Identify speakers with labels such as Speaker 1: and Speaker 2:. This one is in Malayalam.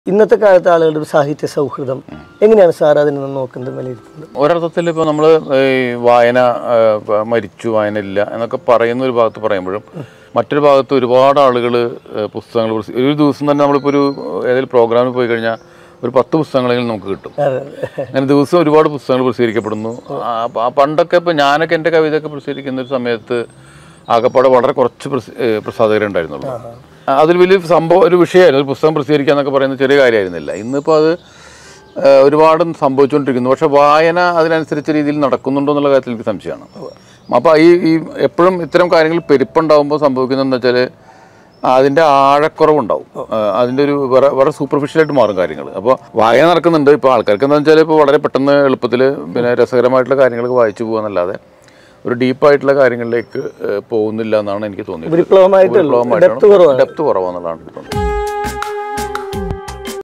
Speaker 1: ഇന്നത്തെ കാലത്ത് ആളുകളുടെ ഒരു സാഹിത്യ സൗഹൃദം എങ്ങനെയാണ് സാർ അതിനെ നോക്കുന്നത് വിലയിരുത്തുന്നത്
Speaker 2: ഒരർത്ഥത്തിൽ ഇപ്പോൾ നമ്മൾ ഈ വായന ആ, പ- മരിച്ചു വായന ഇല്ല എന്നൊക്കെ പറയുന്ന ഒരു ഭാഗത്ത് പറയുമ്പോഴും മറ്റൊരു ഭാഗത്ത് ഒരുപാട് ആളുകൾ പുസ്തകങ്ങൾ പ്രസി- ഒരു ദിവസം തന്നെ നമ്മളിപ്പോൾ ഒരു ഏതെങ്കിലും പ്രോഗ്രാമിൽ പോയി കഴിഞ്ഞാൽ ഒരു പത്ത് പുസ്തകങ്ങളെങ്കിലും നമുക്ക് കിട്ടും
Speaker 1: അതെ
Speaker 2: അങ്ങനെ ദിവസം ഒരുപാട് പുസ്തകങ്ങൾ പ്രസിദ്ധീകരിക്കപ്പെടുന്നു ആ, പ- ആ പണ്ടൊക്കെ ഇപ്പോൾ ഞാനൊക്കെ എൻ്റെ കവിതയൊക്കെ പ്രസിദ്ധീകരിക്കുന്ന ഒരു സമയത്ത് ആകപ്പാടെ വളരെ കുറച്ച് പ്രസി- ഏ, പ്രസാധകരുണ്ടായിരുന്നുള്ളൂ ആ, അതിൽ വലിയ സംഭവം ഒരു വിഷയമായിരുന്നു ഒരു പുസ്തകം പ്രസിദ്ധീകരിക്കുക എന്നൊക്കെ പറയുന്നത് ചെറിയ കാര്യമായിരുന്നില്ല ഇന്നിപ്പോൾ അത് ആ, ഒരുപാട് സംഭവിച്ചുകൊണ്ടിരിക്കുന്നു പക്ഷെ വായന അതിനനുസരിച്ച രീതിയിൽ നടക്കുന്നുണ്ടോ എന്നുള്ള കാര്യത്തിൽ എനിക്ക് സംശയമാണ് അപ്പോൾ ഈ ഈ എപ്പോഴും ഇത്തരം കാര്യങ്ങൾ പെരുപ്പുണ്ടാകുമ്പോൾ സംഭവിക്കുന്നതെന്ന് വെച്ചാൽ അതിൻ്റെ ആഴക്കുറവുണ്ടാവും ആ, അതിൻ്റെ ഒരു വേറെ വേറെ സൂപ്പർഫിഷ്യലായിട്ട് മാറും കാര്യങ്ങൾ അപ്പോൾ വായന നടക്കുന്നുണ്ട് ഇപ്പോൾ ആൾക്കാർക്ക് എന്താണെന്ന് വെച്ചാൽ ഇപ്പോൾ വളരെ പെട്ടെന്ന് എളുപ്പത്തിൽ പിന്നെ രസകരമായിട്ടുള്ള കാര്യങ്ങളൊക്കെ വായിച്ചു പോകുന്നല്ലാതെ ഒരു ഡീപ്പായിട്ടുള്ള കാര്യങ്ങളിലേക്ക് ഏഹ്, പോകുന്നില്ല എന്നാണ് എനിക്ക് തോന്നിയത്
Speaker 1: വിപ്ലവമായിട്ട് depth കുറവാണ്.
Speaker 2: ഡെപ്ത് കുറവാണെന്നുള്ളതാണ് എനിക്ക് തോന്നുന്നത്